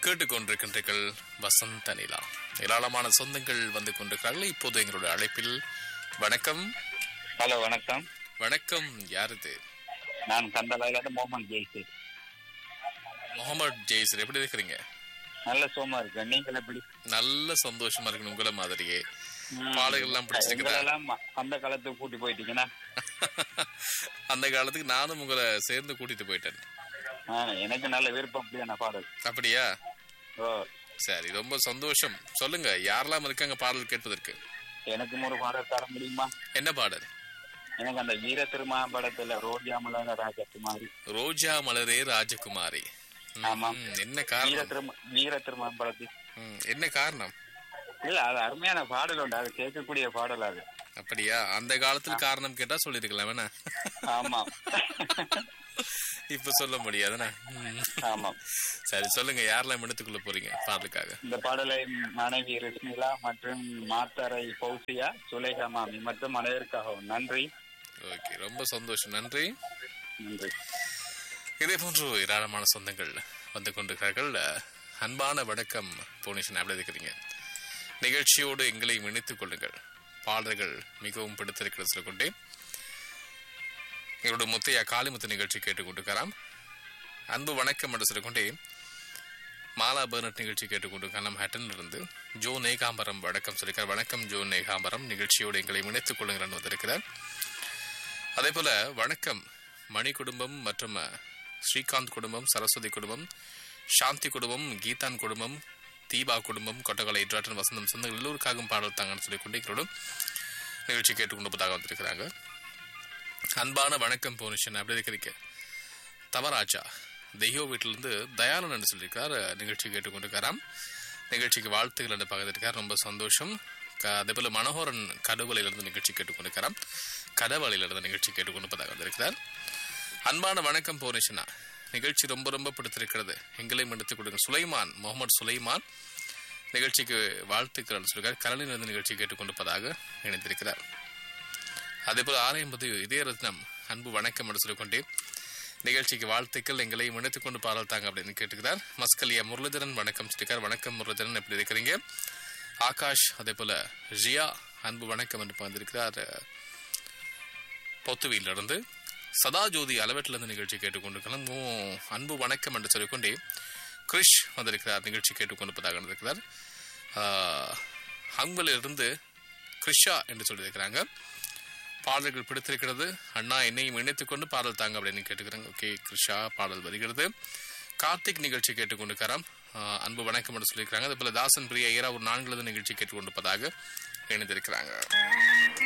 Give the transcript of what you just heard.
கேட்டுக்கொண்டிருக்கின்றீர்கள் வசந்த நிலா ஏராளமான சொந்தங்கள் வந்து கொண்டிருக்கிறார்கள் இப்போது எங்களுடைய அழைப்பில் வணக்கம் ஹலோ வணக்கம் வணக்கம் யாருது நான் கந்தலாயில மோகன் ஜெய்சி முகமது ஜெய்சர் எப்படி இருக்கிறீங்க நல்ல சோமா இருக்கேன் நீங்கள் எப்படி நல்ல சந்தோஷமா இருக்கணும் உங்களை மாதிரியே பாடல்கள் எல்லாம் பிடிச்சிருக்குதா எங்களெல்லாம் அந்த காலத்துக்கு கூட்டி போயிட்டீங்கன்னா அந்த காலத்துக்கு நானும் உங்களை சேர்ந்து கூட்டிட்டு போயிட்டேன் ஆ, எனக்கு நல்ல விருப்பம் அப்படியான பாடல் அப்படியா ஓ சரி ரொம்ப சந்தோஷம் சொல்லுங்க யாரெல்லாம் இருக்காங்க பாடல் கேட்பதற்கு எனக்கு ஒரு பாடல் தர முடியுமா என்ன பாடல் எனக்கு அந்த வீர திருமா படத்துல ரோஜா மலர ராஜகுமாரி ரோஜா மலரே ராஜகுமாரி ம், ஆமாம். ம், என்ன வீர காரணம் திரும வீர திருமா படத்தில் ம், என்ன காரணம் இல்ல அது அருமையான பாடல் உண்டு அது கேட்கக்கூடிய பாடல் அது அப்படியா அந்த காலத்துல காரணம் கேட்டா சொல்லிருக்கலாம் வேணா ஆமாம் இப்ப சொல்ல முடியாதுண்ணா ம். ஆமாம் சரி சொல்லுங்க யாரெல்லாம் எடுத்துக்கொள்ள போறீங்க பாடலுக்காக இந்த பாடலை மனைவி ரிஸ்மிலா மற்றும் மாத்தரை பௌசியா சுலேகா மாமி மற்றும் அனைவருக்காகவும் நன்றி ஓகே ரொம்ப சந்தோஷம் நன்றி நன்றி இதே போன்று ஏராளமான சொந்தங்கள் வந்து கொண்டிருக்கிறார்கள் அன்பான வணக்கம் போனீஷன் எப்படி இருக்கிறீங்க நிகழ்ச்சியோடு எங்களை இணைத்துக் கொள்ளுங்கள் பாடல்கள் மிகவும் பிடித்திருக்கிறது சொல்லிக்கொண்டே எங்களோட முத்தையா காளிமுத்து நிகழ்ச்சி கேட்டுக்கொண்டிருக்கிறாம் அன்பு வணக்கம் என்று சொல்லிக்கொண்டே மாலா பர்னட் நிகழ்ச்சி கேட்டுக்கொண்டிருக்கார் நம்ம ஹட்டன்ல இருந்து ஜோ நேகாம்பரம் வணக்கம் சொல்லியிருக்கார் வணக்கம் ஜோ நேகாம்பரம் நிகழ்ச்சியோடு எங்களை இணைத்துக் கொள்ளுங்கள் என்று வந்திருக்கிறார் அதே போல வணக்கம் மணி குடும்பம் மற்றும் அஹ், ஸ்ரீகாந்த் குடும்பம் சரஸ்வதி குடும்பம் சாந்தி குடும்பம் கீதான் குடும்பம் தீபா குடும்பம் கொட்டகலை இட்ராட்டன் வசந்தம் சொந்தங்கள் எல்லோருக்காகவும் பாடல் தாங்கன்னு சொல்லி கொண்டு எங்களோட நிகழ்ச்சி கேட்டுக்கொண்டு வந்திருக்கிறாங்க அன்பான வணக்கம் போனிஷன் அப்படி இருக்கிறீங்க தவராஜா தெய்யோ வீட்டிலிருந்து தயாளன் என்று சொல்லியிருக்கார் அஹ், நிகழ்ச்சி கேட்டுக்கொண்டிருக்காராம் நிகழ்ச்சிக்கு வாழ்த்துக்கள் என்று பகிர்ந்திருக்கார் ரொம்ப சந்தோஷம் க- அதே போல மனோகரன் கடுவலையிலிருந்து நிகழ்ச்சி கேட்டுக்கொண்டிருக்கிறார் கடவாளியிலிருந்து நிகழ்ச்சி கேட்டுக்கொண்டு வந்திருக்கிறார் அன்பான வணக்கம் போனிஷனா நிகழ்ச்சி ரொம்ப ரொம்ப பிடித்திருக்கிறது எங்களையும் எடுத்துக் கொடுங்க சுலைமான் முகமது சுலைமான் நிகழ்ச்சிக்கு வாழ்த்துக்கள் சொல்லியிருக்கார் கரணிலிருந்து நிகழ்ச்சி கேட்டுக்கொண்டிருப்பதாக இணைந்திருக்கிறார் அதே போல ஆரையம்பது இதயரத்னம் அன்பு வணக்கம் என்று சொல்லிக்கொண்டே நிகழ்ச்சிக்கு வாழ்த்துக்கள் எங்களையும் இணைத்துக் கொண்டு பாடல் தாங்க அப்படின்னு கேட்டுக்கிறார் மஸ்கலியா முரளிதரன் வணக்கம் சொல்லியிருக்கார் வணக்கம் முரளிதரன் எப்படி இருக்கிறீங்க ஆகாஷ் அதே போல ரியா அன்பு வணக்கம் என்று வந்திருக்கிறார் பொத்துவிலிருந்து சதா ஜோதி அளவட்டிலிருந்து நிகழ்ச்சி கேட்டுக்கொண்டிருக்கலாம் ஓ, அன்பு வணக்கம் என்று சொல்லிக்கொண்டே கிரிஷ் வந்திருக்கிறார் நிகழ்ச்சி கேட்டுக்கொண்டிருப்பதாக இருந்திருக்கிறார் ஹங்களிலிருந்து கிருஷா என்று சொல்லியிருக்கிறாங்க பாடல்கள் பிடித்திருக்கிறது அண்ணா என்னையும் இணைத்துக் கொண்டு பாடல் தாங்க அப்படின்னு கேட்டுக்கிறாங்க ஓகே கிருஷா பாடல் வருகிறது கார்த்திக் நிகழ்ச்சி கேட்டுக்கொண்டிருக்கிறார் ஆஹ், அன்பு வணக்கம் என்று சொல்லியிருக்கிறாங்க அதே போல தாசன் பிரியா ஈரா ஒரு நான்கு நிகழ்ச்சி கேட்டுக்கொண்டிருப்பதாக இணைந்திருக்கிறாங்க